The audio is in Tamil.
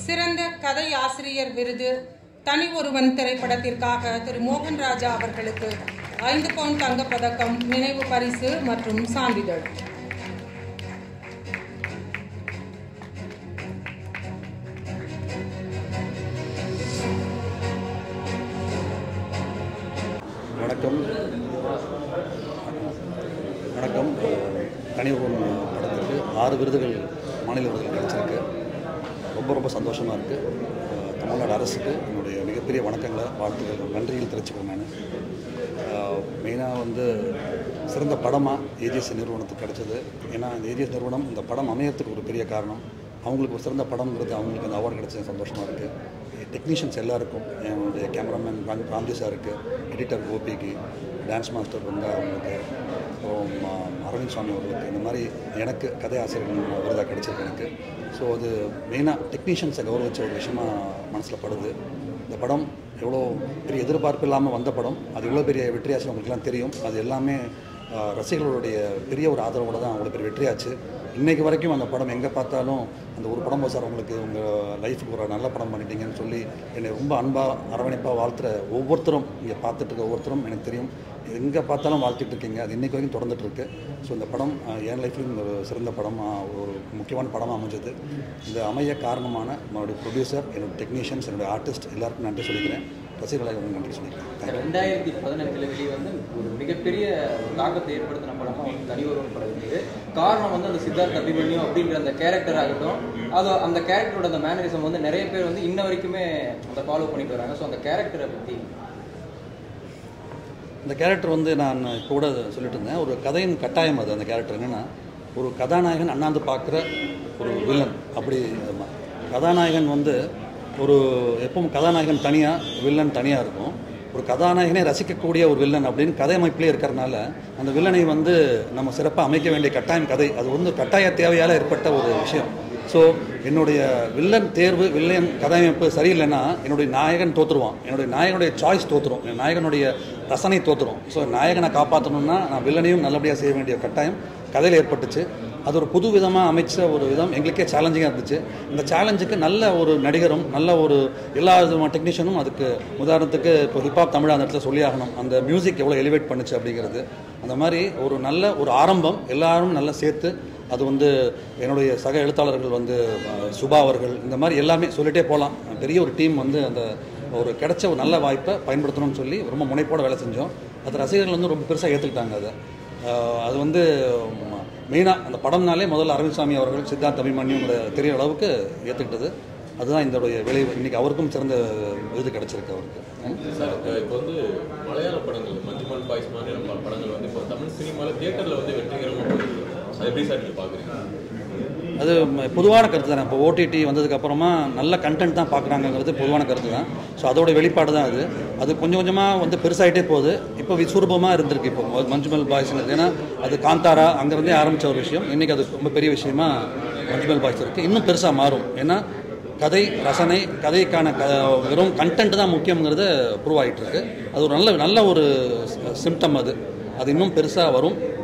சிறந்த கதை ஆசிரியர் விருது தனி ஒருவன் திரைப்படத்திற்காக திரு மோகன் ராஜா அவர்களுக்கு ஐந்து பவுண்ட் தங்கப்பதக்கம் நினைவு பரிசு மற்றும் சான்றிதழ் வணக்கம் வணக்கம் தனியுடன் படத்துக்கு ஆறு விருதுகள் மாநில விருதுகள் கிடைச்சிருக்கு ரொம்ப ரொம்ப சந்தோஷமாக இருக்குது தமிழ்நாடு அரசுக்கு என்னுடைய மிகப்பெரிய வணக்கங்களை வாழ்த்துக்கள் நன்றிகள் தெரிவிச்சுக்கிறேன் நான் மெயினாக வந்து சிறந்த படமாக ஏஜிஎஸ் நிறுவனத்துக்கு கிடைச்சது ஏன்னா இந்த ஏஜிஎஸ் நிறுவனம் இந்த படம் அமையறதுக்கு ஒரு பெரிய காரணம் அவங்களுக்கு ஒரு சிறந்த படம்ங்கிறது அவங்களுக்கு அந்த அவார்டு கிடைச்சது சந்தோஷமாக இருக்குது டெக்னீஷியன்ஸ் எல்லாருக்கும் என்னுடைய கேமராமேன் ராம் ராம்ஜி சாருக்கு எடிட்டர் கோபிக்கு டான்ஸ் மாஸ்டர் வந்து அவங்களுக்கு அப்புறம் ஆ, அரவிந்த் சுவாமி அவர்களுக்கு இந்த மாதிரி எனக்கு கதை ஆசிரியர் விருதாக கிடைச்சிருக்கு எனக்கு ஸோ அது மெயினாக டெக்னீஷியன்ஸை கௌரவிச்ச ஒரு விஷயமா மனசில் படுது இந்த படம் எவ்வளோ பெரிய எதிர்பார்ப்பு இல்லாமல் வந்த படம் அது எவ்வளோ பெரிய வெற்றியாச்சு உங்களுக்குலாம் தெரியும் அது எல்லாமே ஆ, ரசிகர்களுடைய பெரிய ஒரு ஆதரவோடு தான் அவ்வளோ பெரிய வெற்றியாச்சு இன்னைக்கு வரைக்கும் அந்த படம் எங்கே பார்த்தாலும் அந்த ஒரு படம் சார் உங்களுக்கு உங்கள் லைஃபுக்கு ஒரு நல்ல படம் பண்ணிட்டீங்கன்னு சொல்லி என்னை ரொம்ப அன்பாக அரவணைப்பாக வாழ்த்துற ஒவ்வொருத்தரும் இங்கே பார்த்துட்டு இருக்க ஒவ்வொருத்தரும் எனக்கு தெரியும் எங்கே பார்த்தாலும் வாழ்த்திட்டு இருக்கீங்க அது இன்னைக்கு வரைக்கும் தொடர்ந்துட்டு இருக்கு ஸோ இந்த படம் ஆஹ், என் லைஃப்லையும் ஒரு சிறந்த படமாக ஒரு முக்கியமான படமாக அமைஞ்சது இது அமைய காரணமான என்னுடைய ப்ரொடியூசர் என்னோட டெக்னீஷியன்ஸ் என்னுடைய ஆர்டிஸ்ட் எல்லாருக்கும் நன்றி சொல்லிக்கிறேன் ரசிகர்களை நன்றி சொல்லிக்கிறேன் தேங்க்யூ ரெண்டாயிரத்தி பதினெட்டில் வெளிவந்து ஒரு மிகப்பெரிய ஒரு தாக்கத்தை ஏற்படுத்தின படமா வந்து தனி ஒருவன் படம் இருக்குது காரணம் வந்து அந்த சித்தார்த் அபிமன்யு அப்படின்ற அந்த கேரக்டர் ஆகட்டும் அது அந்த கேரக்டரோட அந்த மேனரிசம் வந்து நிறைய பேர் வந்து இன்ன வரைக்குமே அதை ஃபாலோ பண்ணிட்டு வராங்க ஸோ அந்த கேரக்டரை பற்றி இந்த கேரக்டர் வந்து நான் இப்போ கூட சொல்லிட்டு இருந்தேன் ஒரு கதையின் கட்டாயம் அது அந்த கேரக்டர் என்னென்னா ஒரு கதாநாயகன் அண்ணாந்து பார்க்குற ஒரு வில்லன் அப்படி ஆமா. கதாநாயகன் வந்து ஒரு எப்பவும் கதாநாயகன் தனியாக வில்லன் தனியாக இருக்கும் ஒரு கதாநாயகனை ரசிக்கக்கூடிய ஒரு வில்லன் அப்படின்னு கதை அமைப்பிலே இருக்கிறனால அந்த வில்லனை வந்து நம்ம சிறப்பாக அமைக்க வேண்டிய கட்டாயம் கதை அது வந்து கட்டாய தேவையால் ஏற்பட்ட ஒரு விஷயம் ஸோ என்னுடைய வில்லன் தேர்வு வில்லன் கதையமைப்பு சரியில்லைன்னா என்னுடைய நாயகன் தோத்துருவான் என்னுடைய நாயகனுடைய சாய்ஸ் தோத்துரும் என் நாயகனுடைய ரசனை தோத்துரும் ஸோ நாயகனை காப்பாற்றணும்னா நான் வில்லனையும் நல்லபடியாக செய்ய வேண்டிய கட்டாயம் கதையில் ஏற்பட்டுச்சு அது ஒரு புது விதமாக அமைச்ச ஒரு விதம் எங்களுக்கே சேலஞ்சிங்காக இருந்துச்சு இந்த சேலஞ்சுக்கு நல்ல ஒரு நடிகரும் நல்ல ஒரு எல்லா விதமான டெக்னீஷியனும் அதுக்கு உதாரணத்துக்கு இப்போ ஹிப்ஹாப் தமிழ் அந்த இடத்துல சொல்லி ஆகணும் அந்த மியூசிக் எவ்வளோ எலிவேட் பண்ணுச்சு அப்படிங்கிறது அந்த மாதிரி ஒரு நல்ல ஒரு ஆரம்பம் எல்லாரும் நல்லா சேர்த்து அது வந்து என்னுடைய சக எழுத்தாளர்கள் வந்து அஹ், சுபா அவர்கள் இந்த மாதிரி எல்லாமே சொல்லிட்டே போகலாம் பெரிய ஒரு டீம் வந்து அந்த ஒரு கிடைச்ச ஒரு நல்ல வாய்ப்பை பயன்படுத்தணும்னு சொல்லி ரொம்ப முனைப்போட வேலை செஞ்சோம் அது ரசிகர்கள் வந்து ரொம்ப பெருசாக ஏற்றுக்கிட்டாங்க அதை அஹ், அது வந்து மெயினாக அந்த படம்னாலே முதல்ல அரவிந்த் சாமி அவர்கள் சித்தார்த் அபிமன்யுங்கிற தெரிய அளவுக்கு ஏற்றுக்கிட்டது அதுதான் இதோடைய விளைவு இன்னைக்கு அவருக்கும் சிறந்த விருது கிடைச்சிருக்கு அவருக்கு சார் இப்போ வந்து மலையாள படங்கள் மஞ்சுமல் பாய்ஸ் மாதிரியான ப- படங்கள் வந்து இப்போ தமிழ் சினிமாவில் தியேட்டரில் வந்து வெற்றிகரமாக போயிருக்கு அது எப்படி சார் நீங்கள் பார்க்குறீங்க அது ம- பொதுவான கருத்து தானே இப்போ ஓடிடி வந்ததுக்கு அப்புறமா நல்ல கண்டென்ட் தான் பார்க்குறாங்கங்கிறது பொதுவான கருத்து தான் ஸோ அதோட வெளிப்பாடு தான் அது அது கொஞ்சம் கொஞ்சமாக வந்து பெருசாயிட்டே போகுது இப்போ விஸ்வரூபமாக இருந்திருக்கு இப்போ ம- மஞ்சுமல் பாய்ஸ்ங்கிறது ஏன்னா அது காந்தாரா அங்கேருந்தே ஆரம்பித்த ஒரு விஷயம் இன்றைக்கி அது ரொம்ப பெரிய விஷயமா மஞ்சுமல் பாய்ஸ் இருக்குது இன்னும் பெருசாக மாறும் ஏன்னா கதை ரசனை கதைக்கான க வெறும் கண்டென்ட் தான் முக்கியங்கிறது ப்ரூவ் ஆகிட்டு இருக்கு அது ஒரு நல்ல நல்ல ஒரு சிம்டம் அது அது இன்னும் பெருசாக வரும்